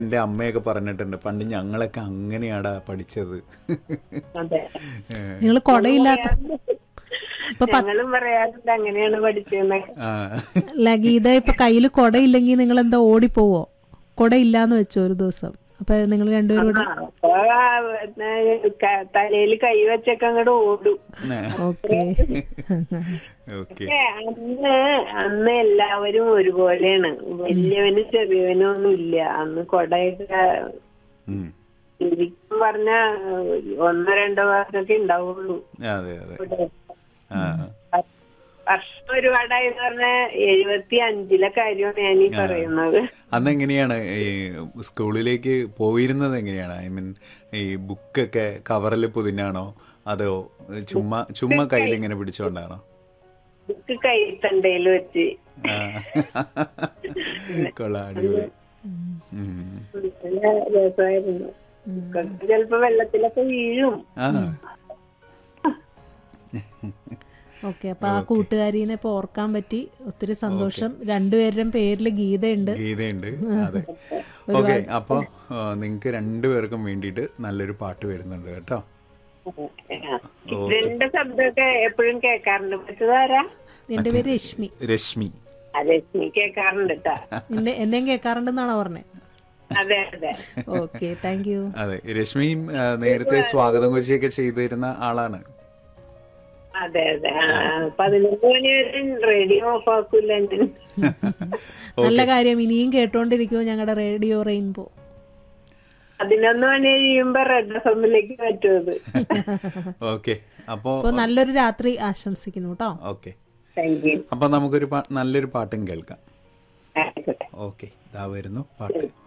എൻ്റെ അമ്മയൊക്കെ പറഞ്ഞിട്ടുണ്ട് പണ്ട് ഞങ്ങളൊക്കെ അങ്ങനെയാടാ പഠിച്ചത് അതെ നിങ്ങൾ കൊടയില്ലാത്ത ഇപ്പൊ പ- ഞങ്ങളും പറയാറുണ്ട് അങ്ങനെയാണ് പഠിച്ചതെന്ന് ആ അല്ല ഗീത ഇപ്പൊ കയ്യിൽ കൊടയില്ലെങ്കിൽ നിങ്ങൾ എന്താ ഓടിപ്പോവോ കൊട ഇല്ലാന്ന് വെച്ചോ ഒരു ദിവസം അപ്പൊ നിങ്ങൾ രണ്ടുപേരും കൂടെ അപ്പൊ തലയിൽ കൈ വെച്ചൊക്കെ അങ്ങോട്ട് ഓടും ഓക്കെ ഓക്കെ ഏ, അന്ന് അന്ന് എല്ലാവരും ഒരുപോലെയാണ് വലിയവനും ചെറിയവനും ഒന്നും ഇല്ല അന്ന് കൊടയൊക്കെ ഉം. ശരിക്കും പറഞ്ഞ ഒന്നോ രണ്ടോ പേർക്കൊക്കെ ഉണ്ടാവുള്ളൂ അതെ അതെ കൊട. ആ വർഷം ഒരുപാടായെന്ന് പറഞ്ഞ എഴുപത്തി അഞ്ചിലെ കാര്യമാണ് ഞാൻ ഈ പറയുന്നത് അന്ന് എങ്ങനെയാണ് ഈ സ്കൂളിലേക്ക് പോയിരുന്നത് എങ്ങനെയാണ് ഐ മീൻ ഈ ബുക്കൊക്കെ കവറിൽ പൊതിഞ്ഞാണോ അതോ ചുമ്മാ ചുമ്മാ കയ്യിൽ ഇങ്ങനെ പിടിച്ചോണ്ടാണോ ബുക്ക് കൈത്തണ്ടയിൽ വെച്ച് ആ. കൊള്ളാം അടിപൊളി ഉം. നല്ല രസമായിരുന്നു ബുക്കൊക്കെ ചിലപ്പോ വെള്ളത്തിലൊക്കെ വീഴും ആ ഓക്കെ അപ്പൊ ആ കൂട്ടുകാരീനെ ഇപ്പൊ ഓർക്കാൻ പറ്റി ഒത്തിരി സന്തോഷം രണ്ടുപേരുടെയും പേരിൽ ഗീതയുണ്ട് ഗീതയുണ്ട് അതെ ഓക്കെ അപ്പൊ നിങ്ങക്ക് രണ്ടുപേർക്കും വേണ്ടിയിട്ട് നല്ലൊരു പാട്ട് വരുന്നുണ്ട് കേട്ടോ ഇതിന്റെ ശബ്ദമൊക്കെ എപ്പോഴും കേൾക്കാറുണ്ട് പറ്റുതാരാ എന്റെ പേര് രശ്മി രശ്മി അതെ നീ കേൾക്കാറുണ്ട് കേട്ടാ എന്നെ എന്നെയും കേൾക്കാറുണ്ടെന്നാണോ പറഞ്ഞത് അതെ അതെ ഓക്കെ താങ്ക് യു അതെ രശ്മിയും ആ, നേരത്തെ സ്വാഗതം കൊച്ചിയൊക്കെ ചെയ്തിരുന്ന ആളാണ് അതെ അതെ ആ, പതിനൊന്ന് മണി വരെ റേഡിയോ ഓഫ് ആക്കൂല ഞാൻ നല്ല കാര്യം ഇനിയും കേട്ടോണ്ടിരിക്കുമോ ഞങ്ങളുടെ റേഡിയോ റെയിൻബോ പതിനൊന്ന് മണി കഴിയുമ്പോ റെഡ് എഫ്എമ്മിലേക്ക് പറ്റുമത് ഓക്കെ അപ്പോ അപ്പൊ നല്ലൊരു രാത്രി ആശംസിക്കുന്നു കേട്ടോ ഓക്കെ താങ്ക് യു അപ്പൊ നമുക്കൊരു പാ- നല്ലൊരു പാട്ടും കേൾക്കാം ആയിക്കോട്ടെ ഓക്കെ ഇതാ വരുന്നു പാട്ട്